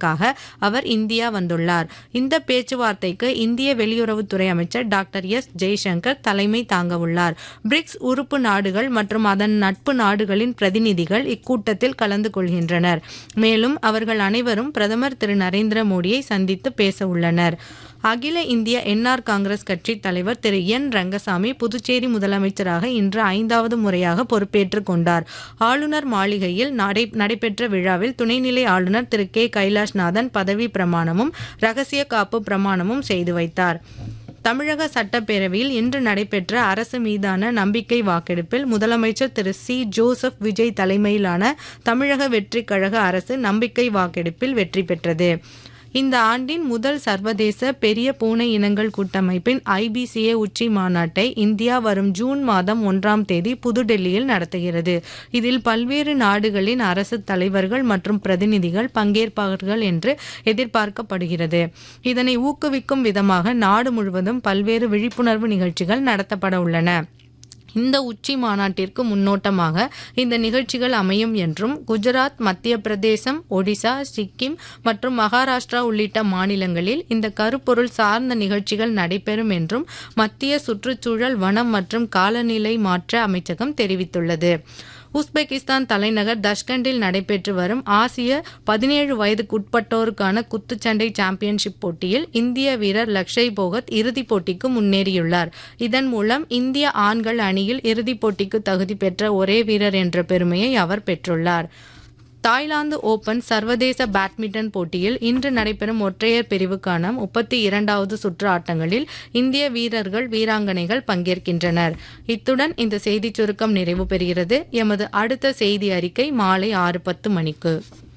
பேசுவதற்காக அவர் இந்தியா வந்துள்ளார் இந்த பேச்சுவார்த்தைக்கு இந்திய வெளியுறவுத்துறை அமைச்சர் டாக்டர் எஸ் ஜெய்சங்கர் தலைமை தாங்க உள்ளார் பிரிக்ஸ் உறுப்பு நாடுகள் மற்றும் அதன் நட்பு நாடுகளின் பிரதிநிதிகள் இக்கூட்டத்தில் கலந்து கொள்கின்றனர் மேலும் அவர்கள் அனைவரும் பிரதமர் திரு நரேந்திர மோடியை சந்தித்து பேச உள்ளனர் அகில இந்திய என்ஆர் காங்கிரஸ் கட்சி தலைவர் திரு என் ரங்கசாமி புதுச்சேரி முதலமைச்சராக இன்று ஐந்தாவது முறையாக பொறுப்பேற்றுக் கொண்டார் ஆளுநர் மாளிகையில் நடை நடைபெற்ற விழாவில் துணைநிலை ஆளுநர் திரு கே கைலாஷ்நாதன் பதவி பிரமாணமும் ரகசிய காப்பு பிரமாணமும் செய்து வைத்தார் தமிழக சட்டப்பேரவையில் இன்று நடைபெற்ற அரசு மீதான நம்பிக்கை வாக்கெடுப்பில் முதலமைச்சர் திரு சி ஜோசப் விஜய் தலைமையிலான தமிழக வெற்றிக் கழக அரசு நம்பிக்கை வாக்கெடுப்பில் வெற்றி பெற்றது இந்த ஆண்டின் முதல் சர்வதேச பெரிய பூனை இனங்கள் கூட்டமைப்பின் ஐபிசிஏ உச்சி மாநாட்டை இந்தியா வரும் ஜூன் மாதம் ஒன்றாம் தேதி புதுடெல்லியில் நடத்துகிறது இதில் பல்வேறு நாடுகளின் அரசு தலைவர்கள் மற்றும் பிரதிநிதிகள் பங்கேற்பார்கள் என்று எதிர்பார்க்கப்படுகிறது இதனை ஊக்குவிக்கும் விதமாக நாடு முழுவதும் பல்வேறு விழிப்புணர்வு நிகழ்ச்சிகள் நடத்தப்பட உள்ளன இந்த உச்சி மாநாட்டிற்கு முன்னோட்டமாக இந்த நிகழ்ச்சிகள் அமையும் என்றும் குஜராத் மத்திய பிரதேசம் ஒடிசா சிக்கிம் மற்றும் மகாராஷ்டிரா உள்ளிட்ட மாநிலங்களில் இந்த கருப்பொருள் சார்ந்த நிகழ்ச்சிகள் நடைபெறும் என்றும் மத்திய சுற்றுச்சூழல் வனம் மற்றும் காலநிலை மாற்ற அமைச்சகம் தெரிவித்துள்ளது உஸ்பெகிஸ்தான் தலைநகர் தஷ்கண்டில் நடைபெற்று வரும் ஆசிய பதினேழு வயதுக்குட்பட்டோருக்கான குத்துச்சண்டை சாம்பியன்ஷிப் போட்டியில் இந்திய வீரர் லக்ஷய் போகத் இறுதிப் போட்டிக்கு முன்னேறியுள்ளார் இதன் மூலம் இந்திய ஆண்கள் அணியில் இறுதிப் போட்டிக்கு தகுதி பெற்ற ஒரே வீரர் என்ற பெருமையை அவர் பெற்றுள்ளார் தாய்லாந்து ஓபன் சர்வதேச பேட்மிண்டன் போட்டியில் இன்று நடைபெறும் ஒற்றையர் பிரிவுக்கான முப்பத்தி இரண்டாவது சுற்று ஆட்டங்களில் இந்திய வீரர்கள் வீராங்கனைகள் பங்கேற்கின்றனர் இத்துடன் இந்த செய்திச் சுருக்கம் நிறைவு பெறுகிறது எமது அடுத்த செய்தி அறிக்கை மாலை ஆறு பத்து மணிக்கு